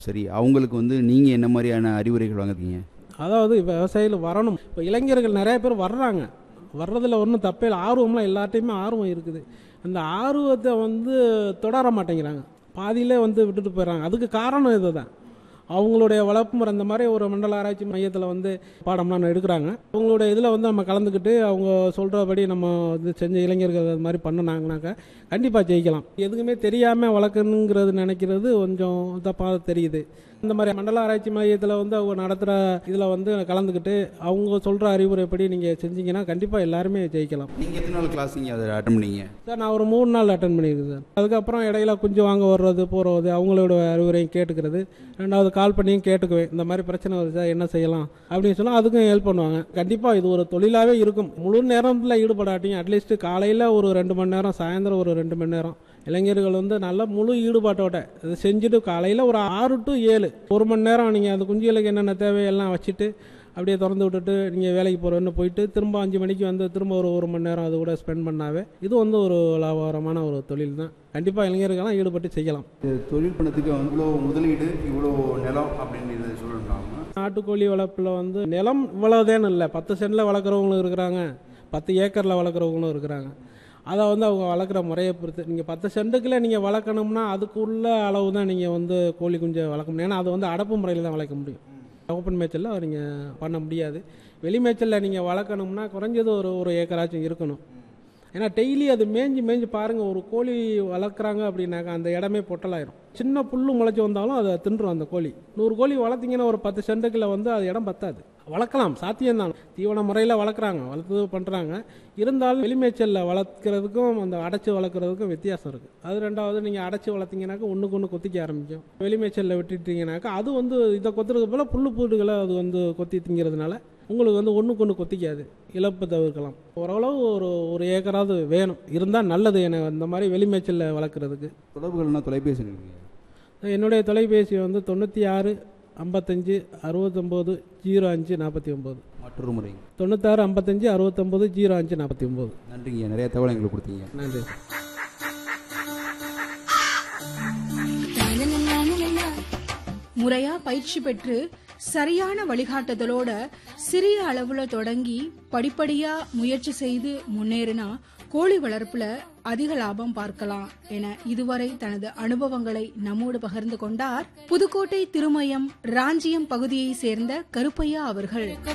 சரி அவங்களுக்கு வந்து நீங்கள் என்ன மாதிரியான அறிவுரைகள் வாங்குறீங்க அதாவது இப்போ விவசாயிகள் வரணும் இப்போ இளைஞர்கள் நிறைய பேர் வர்றாங்க வர்றதில் ஒன்றும் தப்பே இல்லை ஆர்வம்லாம் எல்லார்ட்டையுமே ஆர்வம் இருக்குது அந்த ஆர்வத்தை வந்து தொடர மாட்டேங்கிறாங்க பாதியிலே வந்து விட்டுட்டு போயிடுறாங்க அதுக்கு காரணம் இதுதான் அவங்களுடைய வளர்ப்பு முறை இந்த மாதிரி ஒரு மண்டல ஆராய்ச்சி மையத்தில் வந்து பாடம்லாம் எடுக்கிறாங்க அவங்களுடைய இதில் வந்து நம்ம கலந்துக்கிட்டு அவங்க சொல்கிறபடி நம்ம இது செஞ்ச இளைஞர்கள் அது மாதிரி பண்ணினாங்கனாக்கா கண்டிப்பாக ஜெயிக்கலாம் எதுவுமே தெரியாமல் வளர்க்கணுங்கிறது நினைக்கிறது கொஞ்சம் தப்பாக தெரியுது இந்த மாதிரி மண்டல ஆராய்ச்சி மையத்தில் வந்து அவங்க நடத்துகிற இதில் வந்து கலந்துக்கிட்டு அவங்க சொல்கிற அறிவுரைப்படி நீங்கள் செஞ்சீங்கன்னா கண்டிப்பாக எல்லாருமே ஜெயிக்கலாம் நீங்கள் எத்தனை நாள் கிளாஸ் நீங்கள் அதை அட்டன் பண்ணீங்க சார் நான் ஒரு மூணு நாள் அட்டன் பண்ணியிருக்கேன் சார் அதுக்கப்புறம் இடையில குஞ்சு வாங்க வர்றது போகிறது அவங்களோட அறிவுரையும் கேட்டுக்கிறது ரெண்டாவது கால் பண்ணியும் கேட்டுக்குவேன் இந்த மாதிரி பிரச்சனை வருது சார் என்ன செய்யலாம் அப்படின்னு சொன்னால் அதுக்கும் ஹெல்ப் பண்ணுவாங்க கண்டிப்பாக இது ஒரு தொழிலாகவே இருக்கும் முழு நேரத்தில் ஈடுபடாட்டியும் அட்லீஸ்ட் காலையில் ஒரு ரெண்டு மணி நேரம் சாயந்தரம் ஒரு ரெண்டு மணி நேரம் இளைஞர்கள் வந்து நல்ல முழு ஈடுபாட்டோட இதை செஞ்சுட்டு காலையில் ஒரு ஆறு டு ஏழு ஒரு மணி நேரம் நீங்கள் அந்த குஞ்சுகளுக்கு என்னென்ன தேவையெல்லாம் வச்சுட்டு அப்படியே திறந்து விட்டுட்டு நீங்கள் வேலைக்கு போகிறேன்னு போயிட்டு திரும்ப அஞ்சு மணிக்கு வந்து திரும்ப ஒரு ஒரு மணி நேரம் அது கூட ஸ்பெண்ட் பண்ணாவே இது வந்து ஒரு லாபகரமான ஒரு தொழில் தான் கண்டிப்பாக இளைஞர்கள்லாம் ஈடுபட்டு செய்யலாம் இது தொழில் பண்ணதுக்கு இவ்வளோ முதலீடு இவ்வளோ நிலம் அப்படின்னு சொல்லணும்னா நாட்டுக்கோழி வளர்ப்பில் வந்து நிலம் இவ்வளோதேன்னு இல்லை பத்து சென்டில் வளர்க்குறவங்களும் இருக்கிறாங்க பத்து ஏக்கரில் வளர்க்குறவங்களும் இருக்கிறாங்க அதை வந்து அவங்க வளர்க்குற முறையை பொறுத்து நீங்கள் பத்து சென்ட்டுக்குள்ளே நீங்கள் வளர்க்கணும்னா அதுக்குள்ள அளவு தான் நீங்கள் வந்து கோழி குஞ்சை வளர்க்க முடியும் ஏன்னா அது வந்து அடப்பு முறையில் தான் வளர்க்க முடியும் ஓப்பன் மேய்ச்சலில் நீங்கள் பண்ண முடியாது வெளி மேய்ச்சலில் நீங்கள் வளர்க்கணும்னா குறைஞ்சது ஒரு ஒரு ஏக்கராச்சும் இருக்கணும் ஏன்னா டெய்லி அது மேய்ஞ்சி மேய்ஞ்சி பாருங்கள் ஒரு கோழி வளர்க்குறாங்க அப்படின்னாக்கா அந்த இடமே பொட்டலாயிரும் சின்ன புல்லு முளைச்சி வந்தாலும் அதை தின்றும் அந்த கோழி நூறு கோழி வளர்த்தீங்கன்னா ஒரு பத்து சென்ட்டுக்குள்ள வந்து அது இடம் பத்தாது வளர்க்கலாம் சாத்தியம்தான் தீவன முறையில் வளர்க்குறாங்க வளர்த்து பண்ணுறாங்க இருந்தாலும் வெளிமேய்ச்சலில் வளர்க்குறதுக்கும் அந்த அடைச்சி வளர்க்குறதுக்கும் வித்தியாசம் இருக்குது அது ரெண்டாவது நீங்கள் அடைச்சி வளர்த்தீங்கன்னாக்கா ஒன்றுக்கு ஒன்று கொத்திக்க ஆரம்பிக்கும் வெளிமேய்ச்சலில் விட்டுட்டீங்கன்னாக்கா அது வந்து இதை கொத்துறதுக்கு போல புல்லு பூடுகளை அது வந்து கொத்தி திங்கிறதுனால உங்களுக்கு வந்து ஒன்றுக்கு ஒன்று கொத்திக்காது இழப்பு தவிர்க்கலாம் ஓரளவு ஒரு ஒரு ஏக்கராவது வேணும் இருந்தால் நல்லது எனக்கு இந்த மாதிரி வெளிமேய்ச்சலில் வளர்க்குறதுக்கு தொடர்புகள்னா தொலைபேசி இருக்குங்க என்னுடைய தொலைபேசி வந்து தொண்ணூற்றி ஆறு ஐம்பத்தஞ்சு அறுபத்தொம்போது ஜீரோ அஞ்சு நாற்பத்தி ஒம்பது மற்றொரு முறை தொண்ணூத்தாறு ஐம்பத்தஞ்சு அறுபத்தொம்போது ஜீரோ அஞ்சு நாற்பத்தி ஒம்பது நன்றிங்க நிறைய தகவல் எங்களுக்கு கொடுத்தீங்க நன்றி முறையா பயிற்சி பெற்று சரியான வழிகாட்டுதலோட சிறிய அளவுல தொடங்கி படிப்படியா முயற்சி செய்து முன்னேறினா கோழி வளர்ப்புல அதிக லாபம் பார்க்கலாம் என இதுவரை தனது அனுபவங்களை நம்மோடு பகிர்ந்து கொண்டார் புதுக்கோட்டை திருமயம் ராஞ்சியம் பகுதியை சேர்ந்த கருப்பையா அவர்கள்